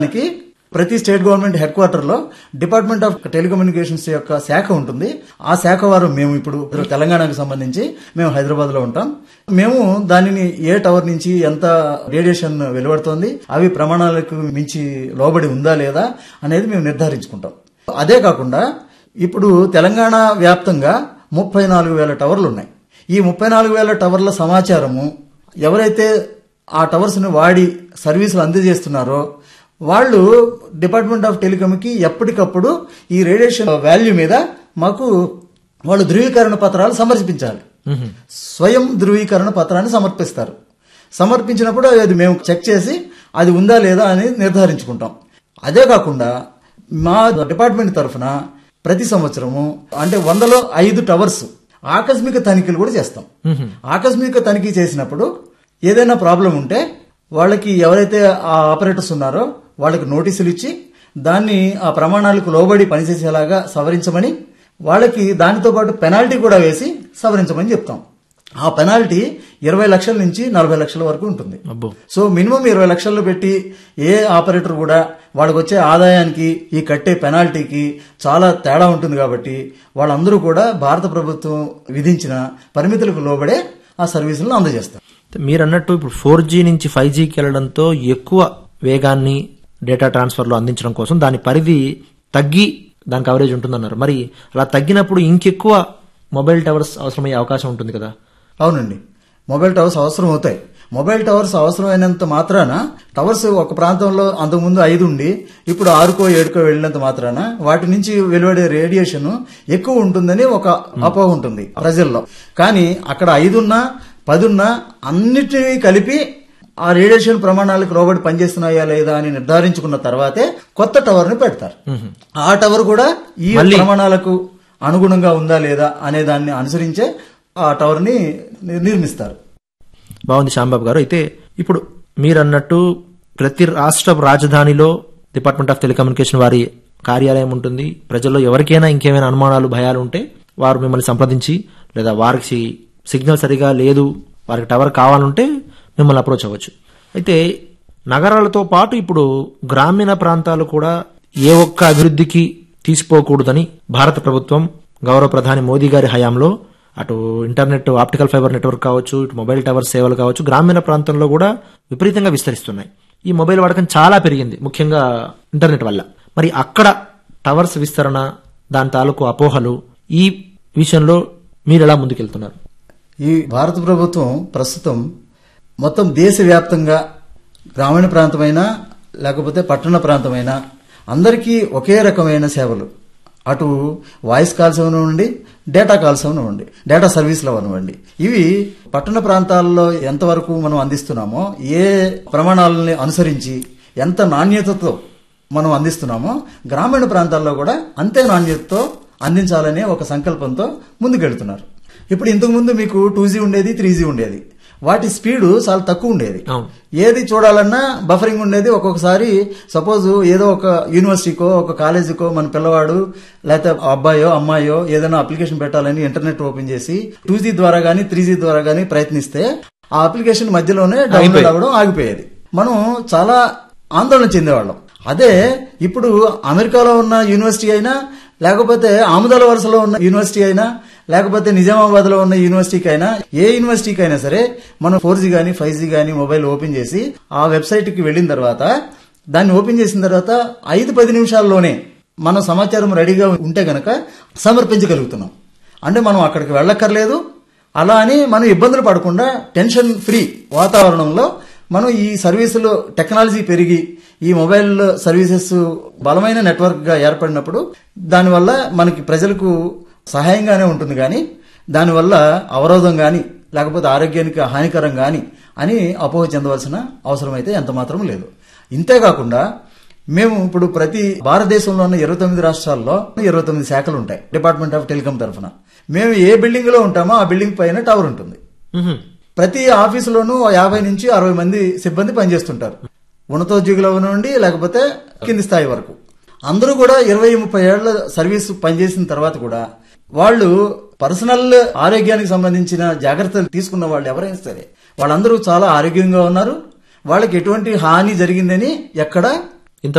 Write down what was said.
దానికి ప్రతి state government headquarter లో డిపార్ట్మెంట్ ఆఫ్ టెలికమ్యూనికేషన్స్ యొక్క శాఖ ఉంటుంది ఆ శాఖ వారు మేము ఇప్పుడు తెలంగాణకు సంబంధించి మేము హైదరాబాద్ లో ఉంటాం మేము దానిని ఏ టవర్ నుంచి ఎంత రేడియేషన్ వెలువడుతోంది అవి ప్రమాణాలకు మించి లోబడి ఉందా లేదా అనేది మేము నిర్ధారించుకుంటాం అదే కాకుండా ఇప్పుడు తెలంగాణ వ్యాప్తంగా ముప్పై నాలుగు వేల టవర్లు ఉన్నాయి ఈ ముప్పై నాలుగు వేల టవర్ల సమాచారము ఎవరైతే ఆ టవర్స్ ని వాడి సర్వీసులు అందజేస్తున్నారో వాళ్ళు డిపార్ట్మెంట్ ఆఫ్ టెలికాంకి ఎప్పటికప్పుడు ఈ రేడియేషన్ వాల్యూ మీద మాకు వాళ్ళు ధృవీకరణ పత్రాలు సమర్పించాలి స్వయం ధృవీకరణ పత్రాన్ని సమర్పిస్తారు సమర్పించినప్పుడు అది మేము చెక్ చేసి అది ఉందా లేదా అని నిర్ధారించుకుంటాం అదే కాకుండా మా డిపార్ట్మెంట్ తరఫున ప్రతి సంవత్సరము అంటే వందలో ఐదు టవర్స్ ఆకస్మిక తనిఖీలు కూడా చేస్తాం ఆకస్మిక తనిఖీ చేసినప్పుడు ఏదైనా ప్రాబ్లం ఉంటే వాళ్ళకి ఎవరైతే ఆ ఆపరేటర్స్ ఉన్నారో వాళ్ళకి నోటీసులు ఇచ్చి దాన్ని ఆ ప్రమాణాలకు లోబడి పనిచేసేలాగా సవరించమని వాళ్ళకి దానితో పాటు పెనాల్టీ కూడా వేసి సవరించమని చెప్తాం ఆ పెనాల్టీ ఇరవై లక్షల నుంచి నలభై లక్షల వరకు ఉంటుంది అబ్బో సో మినిమం ఇరవై లక్షలు పెట్టి ఏ ఆపరేటర్ కూడా వాళ్ళకి వచ్చే ఆదాయానికి ఈ కట్టే పెనాల్టీకి చాలా తేడా ఉంటుంది కాబట్టి వాళ్ళందరూ కూడా భారత ప్రభుత్వం విధించిన పరిమితులకు లోబడే ఆ సర్వీసులను అందజేస్తారు మీరు అన్నట్టు ఇప్పుడు ఫోర్ జీ నుంచి ఫైవ్ జీకి వెళ్ళడంతో ఎక్కువ వేగాన్ని డేటా ట్రాన్స్ఫర్ లో అందించడం కోసం దాని పరిధి తగ్గి దాని కవరేజ్ ఉంటుందన్నారు మరి అలా తగ్గినప్పుడు ఇంకెక్కువ మొబైల్ టవర్స్ అవసరమయ్యే అవకాశం ఉంటుంది కదా అవునండి మొబైల్ టవర్స్ అవసరం అవుతాయి మొబైల్ టవర్స్ అవసరమైనంత మాత్రాన టవర్స్ ఒక ప్రాంతంలో అంతకుముందు ఐదు ఉండి ఇప్పుడు ఆరుకో ఏడుకో వెళ్ళినంత మాత్రాన వాటి నుంచి వెలువడే రేడియేషన్ ఎక్కువ ఉంటుందని ఒక అపోహ ఉంటుంది ప్రజల్లో కానీ అక్కడ ఐదున్నా పదున్నా అన్నిటినీ కలిపి ఆ రేడియేషన్ ప్రమాణాలకు లోబడి పనిచేస్తున్నాయా లేదా అని నిర్ధారించుకున్న తర్వాతే కొత్త టవర్ ని పెడతారు ఆ టవర్ కూడా ఈ మళ్ళీ- ప్రమాణాలకు అనుగుణంగా ఉందా లేదా అనే దాన్ని అనుసరించే ఆ టవర్ ని నిర్మిస్తారు బాగుంది శ్యాంబాబు గారు అయితే ఇప్పుడు మీరు అన్నట్టు ప్రతి రాష్ట్ర రాజధానిలో డిపార్ట్మెంట్ ఆఫ్ టెలికమ్యూనికేషన్ వారి కార్యాలయం ఉంటుంది ప్రజల్లో ఎవరికైనా ఇంకేమైనా అనుమానాలు భయాలు ఉంటే వారు మిమ్మల్ని సంప్రదించి లేదా వారికి సిగ్నల్ సరిగా లేదు వారికి టవర్ కావాలంటే మిమ్మల్ని అప్రోచ్ అవ్వచ్చు అయితే నగరాలతో పాటు ఇప్పుడు గ్రామీణ ప్రాంతాలు కూడా ఏ ఒక్క అభివృద్ధికి తీసిపోకూడదని భారత ప్రభుత్వం గౌరవ ప్రధాని మోదీ గారి హయాంలో అటు ఇంటర్నెట్ ఆప్టికల్ ఫైబర్ నెట్వర్క్ కావచ్చు ఇటు మొబైల్ టవర్ సేవలు కావచ్చు గ్రామీణ ప్రాంతంలో కూడా విపరీతంగా విస్తరిస్తున్నాయి ఈ మొబైల్ వాడకం చాలా పెరిగింది ముఖ్యంగా ఇంటర్నెట్ వల్ల మరి అక్కడ టవర్స్ విస్తరణ దాని తాలూకు అపోహలు ఈ విషయంలో మీరు ఎలా ముందుకెళ్తున్నారు ఈ భారత ప్రభుత్వం ప్రస్తుతం మొత్తం దేశవ్యాప్తంగా గ్రామీణ ప్రాంతమైనా లేకపోతే పట్టణ ప్రాంతమైనా అందరికీ ఒకే రకమైన సేవలు అటు వాయిస్ కాల్స్ అవనివ్వండి డేటా కాల్స్ అవనివ్వండి డేటా సర్వీసులు అవనివ్వండి ఇవి పట్టణ ప్రాంతాల్లో ఎంతవరకు మనం అందిస్తున్నామో ఏ ప్రమాణాలని అనుసరించి ఎంత నాణ్యతతో మనం అందిస్తున్నామో గ్రామీణ ప్రాంతాల్లో కూడా అంతే నాణ్యతతో అందించాలనే ఒక సంకల్పంతో ముందుకెళ్తున్నారు ఇప్పుడు ఇంతకు ముందు మీకు టూ జీ ఉండేది త్రీ జీ ఉండేది వాటి స్పీడ్ చాలా తక్కువ ఉండేది అవును. ఏది చూడాలన్నా బఫరింగ్ ఉండేది ఒక్కొక్కసారి సపోజ్ ఏదో ఒక యూనివర్సిటీకో ఒక కాలేజీకో మన పిల్లవాడు లేకపోతే అబ్బాయో అమ్మాయో ఏదైనా అప్లికేషన్ పెట్టాలని ఇంటర్నెట్ ఓపెన్ చేసి టూ జీ ద్వారా గానీ త్రీ జీ ద్వారా గానీ ప్రయత్నిస్తే ఆ అప్లికేషన్ మధ్యలోనే డౌన్లోడ్ ఆగిపోయేది. అవ్వడం ఆగిపోయేది మనం చాలా ఆందోళన చెందేవాళ్ళం అదే ఇప్పుడు అమెరికాలో ఉన్న యూనివర్సిటీ అయినా లేకపోతే ఆముదాల వరుసలో ఉన్న యూనివర్సిటీ అయినా లేకపోతే నిజామాబాద్ లో ఉన్న యూనివర్సిటీకి అయినా ఏ యూనివర్సిటీకి అయినా సరే మనం ఫోర్ జీ గానీ ఫైవ్ జీ గానీ మొబైల్ ఓపెన్ చేసి ఆ వెబ్సైట్ కి వెళ్ళిన తర్వాత దాన్ని ఓపెన్ చేసిన తర్వాత ఐదు పది నిమిషాల్లోనే మన సమాచారం రెడీగా ఉంటే గనక సమర్పించగలుగుతున్నాం అంటే మనం అక్కడికి వెళ్ళక్కర్లేదు అలా అని మనం ఇబ్బందులు పడకుండా టెన్షన్ ఫ్రీ వాతావరణంలో మనం ఈ సర్వీసులు టెక్నాలజీ పెరిగి ఈ మొబైల్ సర్వీసెస్ బలమైన నెట్వర్క్ గా ఏర్పడినప్పుడు దానివల్ల మనకి ప్రజలకు సహాయంగానే ఉంటుంది కానీ దానివల్ల అవరోధం కానీ లేకపోతే ఆరోగ్యానికి హానికరం కానీ అని అపోహ చెందవలసిన అవసరం అయితే ఎంత మాత్రం లేదు ఇంతేకాకుండా మేము ఇప్పుడు ప్రతి భారతదేశంలో ఉన్న ఇరవై తొమ్మిది రాష్ట్రాల్లో ఇరవై తొమ్మిది శాఖలు ఉంటాయి డిపార్ట్మెంట్ ఆఫ్ టెలికాం తరఫున మేము ఏ బిల్డింగ్ లో ఉంటామో ఆ బిల్డింగ్ పైన టవర్ ఉంటుంది మ్హూ. ప్రతి ఆఫీసులోనూ ఓ యాభై నుంచి అరవై మంది సిబ్బంది పనిచేస్తుంటారు ఉన్నతోద్యోగులు అవనివ్వండి లేకపోతే కింది స్థాయి వరకు అందరూ కూడా ఇరవై ముప్పై ఏళ్ల సర్వీస్ పనిచేసిన తర్వాత కూడా వాళ్ళు పర్సనల్ ఆరోగ్యానికి సంబంధించిన జాగ్రత్తలు తీసుకున్న వాళ్ళు ఎవరైనా సరే వాళ్ళందరూ చాలా ఆరోగ్యంగా ఉన్నారు వాళ్ళకి ఎటువంటి హాని జరిగిందని ఎక్కడ